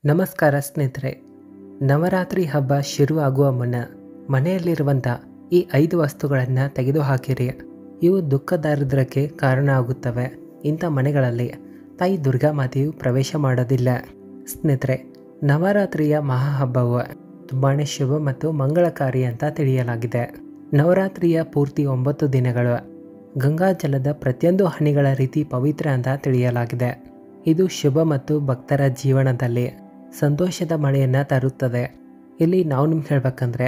ನಮಸ್ಕಾರ ಸ್ನೇಹಿತರೆ ನವರಾತ್ರಿ ಹಬ್ಬ ಶುರುವಾಗುವ ಮುನ್ನ ಮನೆಯಲ್ಲಿರುವಂಥ ಈ ಐದು ವಸ್ತುಗಳನ್ನು ತೆಗೆದುಹಾಕಿರಿ ಇವು ದುಃಖ ದಾರಿದ್ರ್ಯಕ್ಕೆ ಕಾರಣ ಆಗುತ್ತವೆ ಇಂಥ ಮನೆಗಳಲ್ಲಿ ತಾಯಿ ದುರ್ಗಾ ಮಾತೆಯು ಪ್ರವೇಶ ಮಾಡೋದಿಲ್ಲ ಸ್ನೇಹಿತರೆ ನವರಾತ್ರಿಯ ಮಹಾಹಬ್ಬವು ತುಂಬಾ ಶುಭ ಮತ್ತು ಮಂಗಳಕಾರಿ ಅಂತ ತಿಳಿಯಲಾಗಿದೆ ನವರಾತ್ರಿಯ ಪೂರ್ತಿ ಒಂಬತ್ತು ದಿನಗಳು ಗಂಗಾಜಲದ ಪ್ರತಿಯೊಂದು ಹನಿಗಳ ರೀತಿ ಪವಿತ್ರ ಅಂತ ತಿಳಿಯಲಾಗಿದೆ ಇದು ಶುಭ ಮತ್ತು ಭಕ್ತರ ಜೀವನದಲ್ಲಿ ಸಂತೋಷದ ಮಳೆಯನ್ನು ತರುತ್ತದೆ ಇಲ್ಲಿ ನಾವು ನಿಮ್ಗೆ ಹೇಳ್ಬೇಕಂದ್ರೆ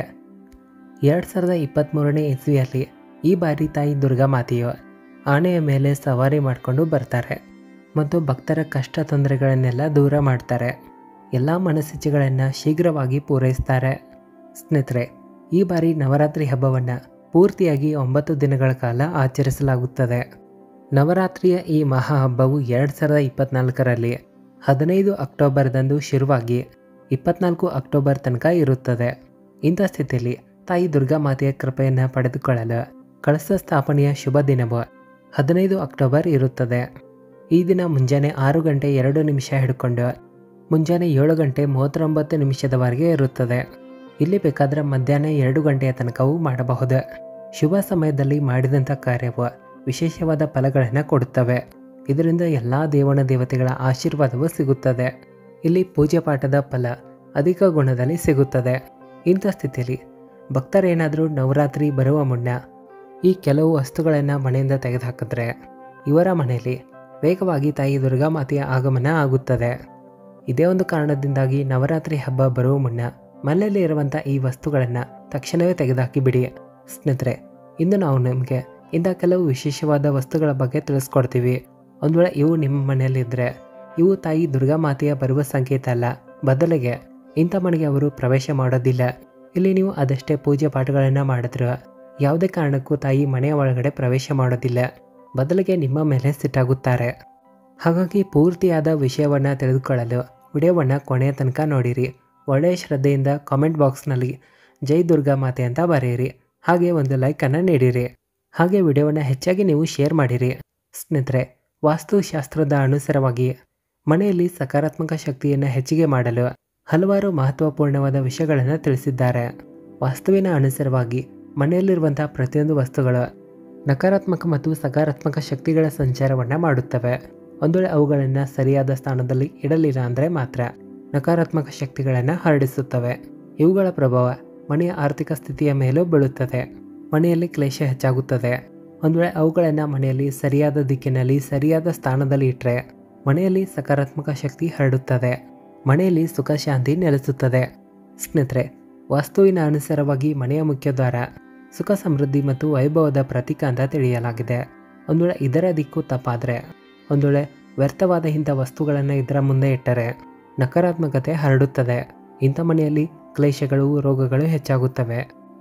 ಎರಡು ಸಾವಿರದ ಇಪ್ಪತ್ತ್ಮೂರನೇ ಇಸ್ವಿಯಲ್ಲಿ ಈ ಬಾರಿ ತಾಯಿ ದುರ್ಗಾ ಮಾತೆಯು ಆನೆಯ ಮೇಲೆ ಸವಾರಿ ಮಾಡಿಕೊಂಡು ಬರ್ತಾರೆ ಮತ್ತು ಭಕ್ತರ ಕಷ್ಟ ತೊಂದರೆಗಳನ್ನೆಲ್ಲ ದೂರ ಮಾಡ್ತಾರೆ ಎಲ್ಲ ಮನಸ್ಸಿಚ್ಛೆಗಳನ್ನು ಶೀಘ್ರವಾಗಿ ಪೂರೈಸ್ತಾರೆ ಸ್ನೇಹಿತರೆ ಈ ಬಾರಿ ನವರಾತ್ರಿ ಹಬ್ಬವನ್ನು ಪೂರ್ತಿಯಾಗಿ ಒಂಬತ್ತು ದಿನಗಳ ಕಾಲ ಆಚರಿಸಲಾಗುತ್ತದೆ ನವರಾತ್ರಿಯ ಈ ಮಹಾ ಹಬ್ಬವು ಎರಡು ಸಾವಿರದ ಇಪ್ಪತ್ನಾಲ್ಕರಲ್ಲಿ ಹದಿನೈದು ಅಕ್ಟೋಬರ್ದಂದು ಶುರುವಾಗಿ ಇಪ್ಪತ್ನಾಲ್ಕು ಅಕ್ಟೋಬರ್ ತನಕ ಇರುತ್ತದೆ ಇಂಥ ಸ್ಥಿತಿಯಲ್ಲಿ ತಾಯಿ ದುರ್ಗಾ ಮಾತೆಯ ಕೃಪೆಯನ್ನು ಪಡೆದುಕೊಳ್ಳಲು ಕಳಸ ಸ್ಥಾಪನೆಯ ಶುಭ ದಿನವು ಹದಿನೈದು ಅಕ್ಟೋಬರ್ ಇರುತ್ತದೆ ಈ ದಿನ ಮುಂಜಾನೆ ಆರು ಗಂಟೆ ಎರಡು ನಿಮಿಷ ಹಿಡ್ಕೊಂಡು ಮುಂಜಾನೆ ಏಳು ಗಂಟೆ ಮೂವತ್ತೊಂಬತ್ತು ನಿಮಿಷದವರೆಗೆ ಇರುತ್ತದೆ ಇಲ್ಲಿ ಬೇಕಾದರೆ ಮಧ್ಯಾಹ್ನ ಎರಡು ಗಂಟೆಯ ತನಕವೂ ಮಾಡಬಹುದು ಶುಭ ಸಮಯದಲ್ಲಿ ಮಾಡಿದಂಥ ಕಾರ್ಯವು ವಿಶೇಷವಾದ ಫಲಗಳನ್ನು ಕೊಡುತ್ತವೆ ಇದರಿಂದ ಎಲ್ಲ ದೇವನ ದೇವತೆಗಳ ಆಶೀರ್ವಾದವು ಸಿಗುತ್ತದೆ ಇಲ್ಲಿ ಪೂಜೆ ಪಾಠದ ಫಲ ಅಧಿಕ ಗುಣದಲ್ಲಿ ಸಿಗುತ್ತದೆ ಇಂಥ ಸ್ಥಿತಿಯಲ್ಲಿ ಭಕ್ತರೇನಾದರೂ ನವರಾತ್ರಿ ಬರುವ ಮುನ್ನ ಈ ಕೆಲವು ವಸ್ತುಗಳನ್ನು ಮನೆಯಿಂದ ತೆಗೆದುಹಾಕಿದ್ರೆ ಇವರ ಮನೆಯಲ್ಲಿ ವೇಗವಾಗಿ ತಾಯಿ ದುರ್ಗಾ ಮಾತೆಯ ಆಗಮನ ಆಗುತ್ತದೆ ಇದೇ ಒಂದು ಕಾರಣದಿಂದಾಗಿ ನವರಾತ್ರಿ ಹಬ್ಬ ಬರುವ ಮುನ್ನ ಮನೆಯಲ್ಲಿ ಇರುವಂಥ ಈ ವಸ್ತುಗಳನ್ನು ತಕ್ಷಣವೇ ತೆಗೆದುಹಾಕಿ ಬಿಡಿ ಸ್ನೇಹಿತರೆ ಇಂದು ನಾವು ನಿಮಗೆ ಇಂಥ ಕೆಲವು ವಿಶೇಷವಾದ ವಸ್ತುಗಳ ಬಗ್ಗೆ ತಿಳಿಸ್ಕೊಡ್ತೀವಿ ಒಂದು ವೇಳೆ ಇವು ನಿಮ್ಮ ಮನೆಯಲ್ಲಿದ್ದರೆ ಇವು ತಾಯಿ ದುರ್ಗಾ ಮಾತೆಯ ಬರುವ ಸಂಕೇತ ಅಲ್ಲ ಬದಲಿಗೆ ಇಂಥ ಮನೆಗೆ ಅವರು ಪ್ರವೇಶ ಮಾಡೋದಿಲ್ಲ ಇಲ್ಲಿ ನೀವು ಅದಷ್ಟೇ ಪೂಜೆ ಪಾಠಗಳನ್ನು ಮಾಡಿದ್ರು ಯಾವುದೇ ಕಾರಣಕ್ಕೂ ತಾಯಿ ಮನೆಯ ಒಳಗಡೆ ಪ್ರವೇಶ ಮಾಡೋದಿಲ್ಲ ಬದಲಿಗೆ ನಿಮ್ಮ ಮೇಲೆ ಸಿಟ್ಟಾಗುತ್ತಾರೆ ಹಾಗಾಗಿ ಪೂರ್ತಿಯಾದ ವಿಷಯವನ್ನು ತಿಳಿದುಕೊಳ್ಳಲು ವಿಡಿಯೋವನ್ನು ಕೊನೆಯ ತನಕ ನೋಡಿರಿ ಒಳ್ಳೆಯ ಶ್ರದ್ಧೆಯಿಂದ ಕಾಮೆಂಟ್ ಬಾಕ್ಸ್ನಲ್ಲಿ ಜೈ ದುರ್ಗಾ ಮಾತೆ ಅಂತ ಬರೆಯಿರಿ ಹಾಗೆ ಒಂದು ಲೈಕನ್ನು ನೀಡಿರಿ ಹಾಗೆ ವಿಡಿಯೋವನ್ನು ಹೆಚ್ಚಾಗಿ ನೀವು ಶೇರ್ ಮಾಡಿರಿ ಸ್ನೇಹಿತರೆ ವಾಸ್ತುಶಾಸ್ತ್ರದ ಅನುಸಾರವಾಗಿ ಮನೆಯಲ್ಲಿ ಸಕಾರಾತ್ಮಕ ಶಕ್ತಿಯನ್ನು ಹೆಚ್ಚಿಗೆ ಮಾಡಲು ಹಲವಾರು ಮಹತ್ವಪೂರ್ಣವಾದ ವಿಷಯಗಳನ್ನು ತಿಳಿಸಿದ್ದಾರೆ ವಾಸ್ತುವಿನ ಅನುಸಾರವಾಗಿ ಮನೆಯಲ್ಲಿರುವಂಥ ಪ್ರತಿಯೊಂದು ವಸ್ತುಗಳು ನಕಾರಾತ್ಮಕ ಮತ್ತು ಸಕಾರಾತ್ಮಕ ಶಕ್ತಿಗಳ ಸಂಚಾರವನ್ನು ಮಾಡುತ್ತವೆ ಒಂದು ವೇಳೆ ಅವುಗಳನ್ನು ಸರಿಯಾದ ಸ್ಥಾನದಲ್ಲಿ ಇಡಲಿಲ್ಲ ಅಂದರೆ ಮಾತ್ರ ನಕಾರಾತ್ಮಕ ಶಕ್ತಿಗಳನ್ನು ಹರಡಿಸುತ್ತವೆ ಇವುಗಳ ಪ್ರಭಾವ ಮನೆಯ ಆರ್ಥಿಕ ಸ್ಥಿತಿಯ ಮೇಲೂ ಬೀಳುತ್ತದೆ ಮನೆಯಲ್ಲಿ ಕ್ಲೇಶ ಹೆಚ್ಚಾಗುತ್ತದೆ ಒಂದು ವೇಳೆ ಅವುಗಳನ್ನು ಮನೆಯಲ್ಲಿ ಸರಿಯಾದ ದಿಕ್ಕಿನಲ್ಲಿ ಸರಿಯಾದ ಸ್ಥಾನದಲ್ಲಿ ಇಟ್ಟರೆ ಮನೆಯಲ್ಲಿ ಸಕಾರಾತ್ಮಕ ಶಕ್ತಿ ಹರಡುತ್ತದೆ ಮನೆಯಲ್ಲಿ ಸುಖ ಶಾಂತಿ ನೆಲೆಸುತ್ತದೆ ಸ್ನೇಹಿತರೆ ವಾಸ್ತುವಿನ ಅನುಸಾರವಾಗಿ ಮನೆಯ ಮುಖ್ಯ ದ್ವಾರ ಸುಖ ಸಮೃದ್ಧಿ ಮತ್ತು ವೈಭವದ ಪ್ರತೀಕ ಅಂತ ತಿಳಿಯಲಾಗಿದೆ ಒಂದು ವೇಳೆ ಇದರ ದಿಕ್ಕು ತಪ್ಪಾದರೆ ಒಂದು ವೇಳೆ ವ್ಯರ್ಥವಾದ ಇಂಥ ವಸ್ತುಗಳನ್ನು ಇದರ ಮುಂದೆ ಇಟ್ಟರೆ ನಕಾರಾತ್ಮಕತೆ ಹರಡುತ್ತದೆ ಇಂಥ ಮನೆಯಲ್ಲಿ ಕ್ಲೇಶಗಳು ರೋಗಗಳು ಹೆಚ್ಚಾಗುತ್ತವೆ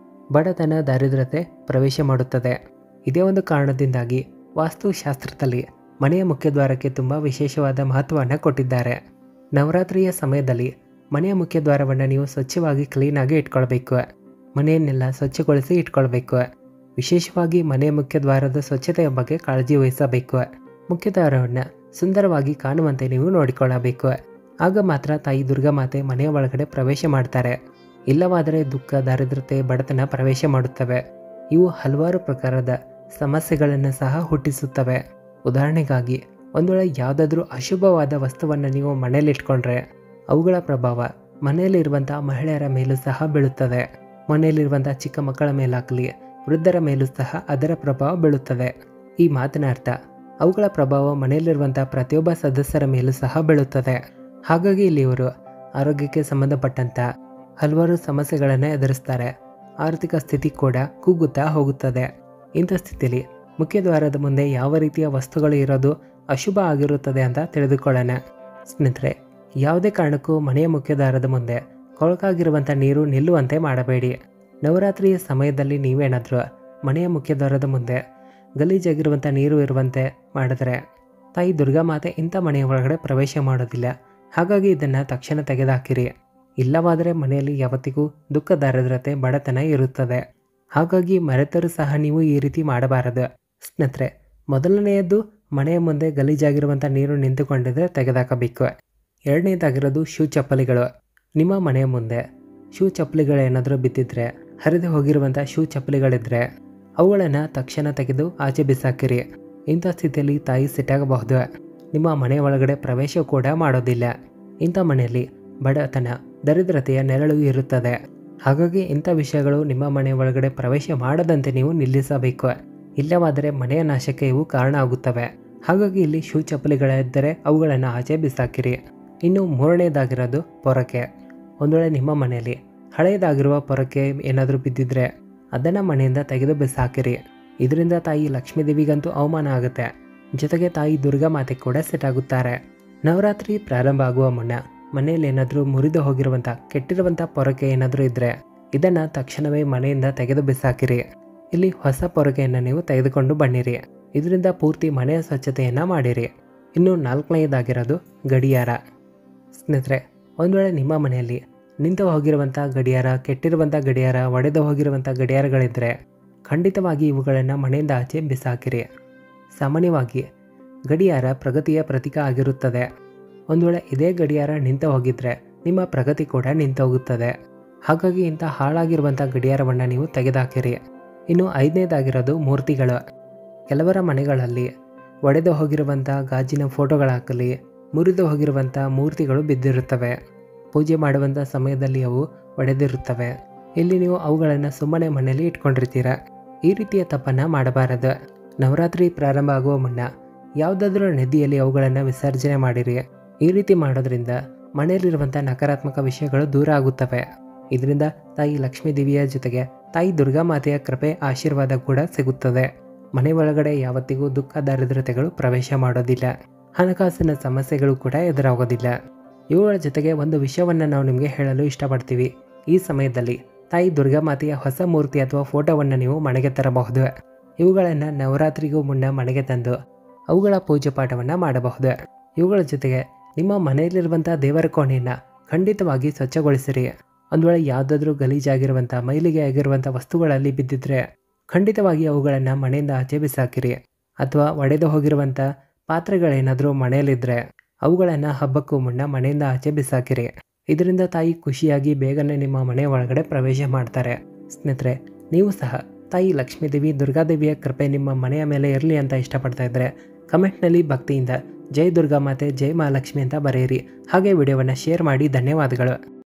ಬಡತನ ದಾರಿದ್ರ್ಯತೆ ಪ್ರವೇಶ ಮಾಡುತ್ತದೆ ಇದೇ ಒಂದು ಕಾರಣದಿಂದಾಗಿ ವಾಸ್ತುಶಾಸ್ತ್ರದಲ್ಲಿ ಮನೆಯ ಮುಖ್ಯದ್ವಾರಕ್ಕೆ ತುಂಬ ವಿಶೇಷವಾದ ಮಹತ್ವವನ್ನು ಕೊಟ್ಟಿದ್ದಾರೆ ನವರಾತ್ರಿಯ ಸಮಯದಲ್ಲಿ ಮನೆಯ ಮುಖ್ಯದ್ವಾರವನ್ನು ನೀವು ಸ್ವಚ್ಛವಾಗಿ ಕ್ಲೀನಾಗಿ ಇಟ್ಕೊಳ್ಬೇಕು ಮನೆಯನ್ನೆಲ್ಲ ಸ್ವಚ್ಛಗೊಳಿಸಿ ಇಟ್ಕೊಳ್ಬೇಕು ವಿಶೇಷವಾಗಿ ಮನೆಯ ಮುಖ್ಯದ್ವಾರದ ಸ್ವಚ್ಛತೆಯ ಬಗ್ಗೆ ಕಾಳಜಿ ವಹಿಸಬೇಕು ಮುಖ್ಯದ್ವಾರವನ್ನು ಸುಂದರವಾಗಿ ಕಾಣುವಂತೆ ನೀವು ನೋಡಿಕೊಳ್ಳಬೇಕು ಆಗ ಮಾತ್ರ ತಾಯಿ ದುರ್ಗಾ ಮಾತೆ ಮನೆಯ ಒಳಗಡೆ ಪ್ರವೇಶ ಮಾಡ್ತಾರೆ ಇಲ್ಲವಾದರೆ ದುಃಖ ದಾರಿದ್ರತೆ ಬಡತನ ಪ್ರವೇಶ ಮಾಡುತ್ತವೆ ಇವು ಹಲವಾರು ಪ್ರಕಾರದ ಸಮಸ್ಯೆಗಳನ್ನು ಸಹ ಹುಟ್ಟಿಸುತ್ತವೆ ಉದಾಹರಣೆಗಾಗಿ ಒಂದು ವೇಳೆ ಯಾವುದಾದ್ರೂ ಅಶುಭವಾದ ವಸ್ತುವನ್ನು ನೀವು ಮನೆಯಲ್ಲಿ ಇಟ್ಕೊಂಡ್ರೆ ಅವುಗಳ ಪ್ರಭಾವ ಮನೆಯಲ್ಲಿರುವಂಥ ಮಹಿಳೆಯರ ಮೇಲೂ ಸಹ ಬೀಳುತ್ತದೆ ಮನೆಯಲ್ಲಿರುವಂಥ ಚಿಕ್ಕ ಮಕ್ಕಳ ಮೇಲಾಗಲಿ ವೃದ್ಧರ ಮೇಲೂ ಸಹ ಅದರ ಪ್ರಭಾವ ಬೀಳುತ್ತದೆ ಈ ಮಾತಿನ ಅರ್ಥ ಅವುಗಳ ಪ್ರಭಾವ ಮನೆಯಲ್ಲಿರುವಂಥ ಪ್ರತಿಯೊಬ್ಬ ಸದಸ್ಯರ ಮೇಲೂ ಸಹ ಬೀಳುತ್ತದೆ ಹಾಗಾಗಿ ಇಲ್ಲಿ ಇವರು ಆರೋಗ್ಯಕ್ಕೆ ಸಂಬಂಧಪಟ್ಟಂಥ ಹಲವಾರು ಸಮಸ್ಯೆಗಳನ್ನು ಎದುರಿಸ್ತಾರೆ ಆರ್ಥಿಕ ಸ್ಥಿತಿ ಕೂಡ ಕುಗ್ಗುತ್ತಾ ಹೋಗುತ್ತದೆ ಇಂಥ ಸ್ಥಿತಿಯಲ್ಲಿ ಮುಖ್ಯದ್ವಾರದ ಮುಂದೆ ಯಾವ ರೀತಿಯ ವಸ್ತುಗಳು ಇರೋದು ಅಶುಭ ಆಗಿರುತ್ತದೆ ಅಂತ ತಿಳಿದುಕೊಳ್ಳೋಣ ಸ್ನೇಹಿತರೆ ಯಾವುದೇ ಕಾರಣಕ್ಕೂ ಮನೆಯ ಮುಖ್ಯದ್ವಾರದ ಮುಂದೆ ಕೊಳಕಾಗಿರುವಂಥ ನೀರು ನಿಲ್ಲುವಂತೆ ಮಾಡಬೇಡಿ ನವರಾತ್ರಿಯ ಸಮಯದಲ್ಲಿ ನೀವೇನಾದರೂ ಮನೆಯ ಮುಖ್ಯದ್ವಾರದ ಮುಂದೆ ಗಲೀಜಾಗಿರುವಂಥ ನೀರು ಇರುವಂತೆ ಮಾಡಿದ್ರೆ ತಾಯಿ ದುರ್ಗಾ ಮಾತೆ ಇಂಥ ಮನೆಯ ಒಳಗಡೆ ಪ್ರವೇಶ ಮಾಡೋದಿಲ್ಲ ಹಾಗಾಗಿ ಇದನ್ನು ತಕ್ಷಣ ತೆಗೆದುಹಾಕಿರಿ ಇಲ್ಲವಾದರೆ ಮನೆಯಲ್ಲಿ ಯಾವತ್ತಿಗೂ ದುಃಖ ದಾರಿದ್ರತೆ ಬಡತನ ಇರುತ್ತದೆ ಹಾಗಾಗಿ ಮರೆತರೂ ಸಹ ನೀವು ಈ ರೀತಿ ಮಾಡಬಾರದು ಸ್ನೇಹಿತರೆ ಮೊದಲನೆಯದ್ದು ಮನೆಯ ಮುಂದೆ ಗಲೀಜಾಗಿರುವಂಥ ನೀರು ನಿಂತುಕೊಂಡಿದ್ರೆ ತೆಗೆದಾಕಬೇಕು ಎರಡನೇದಾಗಿರೋದು ಶೂ ಚಪ್ಪಲಿಗಳು ನಿಮ್ಮ ಮನೆಯ ಮುಂದೆ ಶೂ ಚಪ್ಪಲಿಗಳೇನಾದರೂ ಬಿದ್ದಿದ್ರೆ ಹರಿದು ಹೋಗಿರುವಂಥ ಶೂ ಚಪ್ಪಲಿಗಳಿದ್ರೆ ಅವುಗಳನ್ನು ತಕ್ಷಣ ತೆಗೆದು ಆಚೆ ಬಿಸಾಕಿರಿ ಇಂಥ ಸ್ಥಿತಿಯಲ್ಲಿ ತಾಯಿ ಸಿಟ್ಟಾಗಬಹುದು ನಿಮ್ಮ ಮನೆಯ ಒಳಗಡೆ ಪ್ರವೇಶ ಕೂಡ ಮಾಡೋದಿಲ್ಲ ಇಂಥ ಮನೆಯಲ್ಲಿ ಬಡತನ ದರಿದ್ರತೆಯ ನೆರಳು ಇರುತ್ತದೆ ಹಾಗಾಗಿ ಇಂಥ ವಿಷಯಗಳು ನಿಮ್ಮ ಮನೆಯ ಒಳಗಡೆ ಪ್ರವೇಶ ಮಾಡದಂತೆ ನೀವು ನಿಲ್ಲಿಸಬೇಕು ಇಲ್ಲವಾದರೆ ಮನೆಯ ನಾಶಕ್ಕೆ ಇವು ಕಾರಣ ಆಗುತ್ತವೆ ಹಾಗಾಗಿ ಇಲ್ಲಿ ಶೂ ಚಪ್ಪಲಿಗಳಿದ್ದರೆ ಅವುಗಳನ್ನು ಆಚೆ ಬಿಸಾಕಿರಿ ಇನ್ನು ಮೂರನೇದಾಗಿರೋದು ಪೊರಕೆ ಒಂದು ವೇಳೆ ನಿಮ್ಮ ಮನೆಯಲ್ಲಿ ಹಳೆಯದಾಗಿರುವ ಪೊರಕೆ ಏನಾದರೂ ಬಿದ್ದಿದ್ರೆ ಅದನ್ನು ಮನೆಯಿಂದ ತೆಗೆದು ಬಿಸಾಕಿರಿ ಇದರಿಂದ ತಾಯಿ ಲಕ್ಷ್ಮೀ ದೇವಿಗಂತೂ ಅವಮಾನ ಆಗುತ್ತೆ ಜೊತೆಗೆ ತಾಯಿ ದುರ್ಗಾ ಮಾತೆ ಕೂಡ ಸೆಟ್ ಆಗುತ್ತಾರೆ ನವರಾತ್ರಿ ಪ್ರಾರಂಭ ಆಗುವ ಮುನ್ನ ಮನೆಯಲ್ಲಿ ಏನಾದರೂ ಮುರಿದು ಹೋಗಿರುವಂಥ ಕೆಟ್ಟಿರುವಂಥ ಪೊರಕೆ ಏನಾದರೂ ಇದ್ದರೆ ಇದನ್ನು ತಕ್ಷಣವೇ ಮನೆಯಿಂದ ತೆಗೆದು ಬಿಸಾಕಿರಿ ಇಲ್ಲಿ ಹೊಸ ಪೊರಕೆಯನ್ನು ನೀವು ತೆಗೆದುಕೊಂಡು ಬನ್ನಿರಿ ಇದರಿಂದ ಪೂರ್ತಿ ಮನೆಯ ಸ್ವಚ್ಛತೆಯನ್ನು ಮಾಡಿರಿ ಇನ್ನು ನಾಲ್ಕನೆಯದಾಗಿರೋದು ಗಡಿಯಾರ ಸ್ನೇಹಿತರೆ ಒಂದು ವೇಳೆ ನಿಮ್ಮ ಮನೆಯಲ್ಲಿ ನಿಂತು ಹೋಗಿರುವಂಥ ಗಡಿಯಾರ ಕೆಟ್ಟಿರುವಂಥ ಗಡಿಯಾರ ಒಡೆದು ಹೋಗಿರುವಂಥ ಗಡಿಯಾರಗಳಿದ್ದರೆ ಖಂಡಿತವಾಗಿ ಇವುಗಳನ್ನು ಮನೆಯಿಂದ ಆಚೆ ಬಿಸಾಕಿರಿ ಸಾಮಾನ್ಯವಾಗಿ ಗಡಿಯಾರ ಪ್ರಗತಿಯ ಪ್ರತೀಕ ಆಗಿರುತ್ತದೆ ಒಂದು ವೇಳೆ ಇದೇ ಗಡಿಯಾರ ನಿಂತು ಹೋಗಿದ್ರೆ ನಿಮ್ಮ ಪ್ರಗತಿ ಕೂಡ ನಿಂತು ಹೋಗುತ್ತದೆ ಹಾಗಾಗಿ ಇಂಥ ಹಾಳಾಗಿರುವಂಥ ಗಡಿಯಾರವನ್ನು ನೀವು ತೆಗೆದುಹಾಕಿರಿ ಇನ್ನು ಐದನೇದಾಗಿರೋದು ಮೂರ್ತಿಗಳು ಕೆಲವರ ಮನೆಗಳಲ್ಲಿ ಒಡೆದು ಹೋಗಿರುವಂಥ ಗಾಜಿನ ಫೋಟೋಗಳಾಗಲಿ ಮುರಿದು ಹೋಗಿರುವಂಥ ಮೂರ್ತಿಗಳು ಬಿದ್ದಿರುತ್ತವೆ ಪೂಜೆ ಮಾಡುವಂಥ ಸಮಯದಲ್ಲಿ ಅವು ಒಡೆದಿರುತ್ತವೆ ಇಲ್ಲಿ ನೀವು ಅವುಗಳನ್ನು ಸುಮ್ಮನೆ ಮನೆಯಲ್ಲಿ ಇಟ್ಕೊಂಡಿರ್ತೀರ ಈ ರೀತಿಯ ತಪ್ಪನ್ನು ಮಾಡಬಾರದು ನವರಾತ್ರಿ ಪ್ರಾರಂಭ ಆಗುವ ಮುನ್ನ ಯಾವುದಾದ್ರೂ ನದಿಯಲ್ಲಿ ಅವುಗಳನ್ನು ವಿಸರ್ಜನೆ ಮಾಡಿರಿ ಈ ರೀತಿ ಮಾಡೋದ್ರಿಂದ ಮನೆಯಲ್ಲಿರುವಂಥ ನಕಾರಾತ್ಮಕ ವಿಷಯಗಳು ದೂರ ಆಗುತ್ತವೆ ಇದರಿಂದ ತಾಯಿ ಲಕ್ಷ್ಮೀ ದೇವಿಯ ಜೊತೆಗೆ ತಾಯಿ ದುರ್ಗಾ ಮಾತೆಯ ಕೃಪೆ ಆಶೀರ್ವಾದ ಕೂಡ ಸಿಗುತ್ತದೆ ಮನೆ ಒಳಗಡೆ ಯಾವತ್ತಿಗೂ ದುಃಖ ದಾರಿದ್ರ್ಯತೆಗಳು ಪ್ರವೇಶ ಮಾಡೋದಿಲ್ಲ ಹಣಕಾಸಿನ ಸಮಸ್ಯೆಗಳು ಕೂಡ ಎದುರಾಗೋದಿಲ್ಲ ಇವುಗಳ ಜೊತೆಗೆ ಒಂದು ವಿಷಯವನ್ನು ನಾವು ನಿಮಗೆ ಹೇಳಲು ಇಷ್ಟಪಡ್ತೀವಿ ಈ ಸಮಯದಲ್ಲಿ ತಾಯಿ ದುರ್ಗಾ ಮಾತೆಯ ಹೊಸ ಮೂರ್ತಿ ಅಥವಾ ಫೋಟೋವನ್ನು ನೀವು ಮನೆಗೆ ತರಬಹುದು ಇವುಗಳನ್ನು ನವರಾತ್ರಿಗೂ ಮುನ್ನ ಮನೆಗೆ ತಂದು ಅವುಗಳ ಪೂಜೆ ಪಾಠವನ್ನು ಮಾಡಬಹುದು ಇವುಗಳ ಜೊತೆಗೆ ನಿಮ್ಮ ಮನೆಯಲ್ಲಿರುವಂಥ ದೇವರ ಕೋಣೆಯನ್ನು ಖಂಡಿತವಾಗಿ ಸ್ವಚ್ಛಗೊಳಿಸಿರಿ ಒಂದು ವೇಳೆ ಯಾವುದಾದ್ರೂ ಗಲೀಜಾಗಿರುವಂಥ ಮೈಲಿಗೆ ಆಗಿರುವಂಥ ವಸ್ತುಗಳಲ್ಲಿ ಬಿದ್ದಿದ್ರೆ ಖಂಡಿತವಾಗಿ ಅವುಗಳನ್ನು ಮನೆಯಿಂದ ಆಚೆ ಬಿಸಾಕಿರಿ ಅಥವಾ ಒಡೆದು ಹೋಗಿರುವಂಥ ಪಾತ್ರೆಗಳೇನಾದರೂ ಮನೆಯಲ್ಲಿದ್ದರೆ ಅವುಗಳನ್ನು ಹಬ್ಬಕ್ಕೂ ಮುನ್ನ ಮನೆಯಿಂದ ಆಚೆ ಬಿಸಾಕಿರಿ ಇದರಿಂದ ತಾಯಿ ಖುಷಿಯಾಗಿ ಬೇಗನೆ ನಿಮ್ಮ ಮನೆಯ ಒಳಗಡೆ ಪ್ರವೇಶ ಮಾಡ್ತಾರೆ ಸ್ನೇಹಿತರೆ ನೀವು ಸಹ ತಾಯಿ ಲಕ್ಷ್ಮೀದೇವಿ ದುರ್ಗಾದೇವಿಯ ಕೃಪೆ ನಿಮ್ಮ ಮನೆಯ ಮೇಲೆ ಇರಲಿ ಅಂತ ಇಷ್ಟಪಡ್ತಾ ಇದ್ದರೆ ಕಮೆಂಟ್ನಲ್ಲಿ ಭಕ್ತಿಯಿಂದ ಜೈ ದುರ್ಗಾ ಮಾತೆ ಜೈ ಮಹಾಲಕ್ಷ್ಮಿ ಅಂತ ಬರೆಯಿರಿ ಹಾಗೆ ವಿಡಿಯೋವನ್ನು ಶೇರ್ ಮಾಡಿ ಧನ್ಯವಾದಗಳು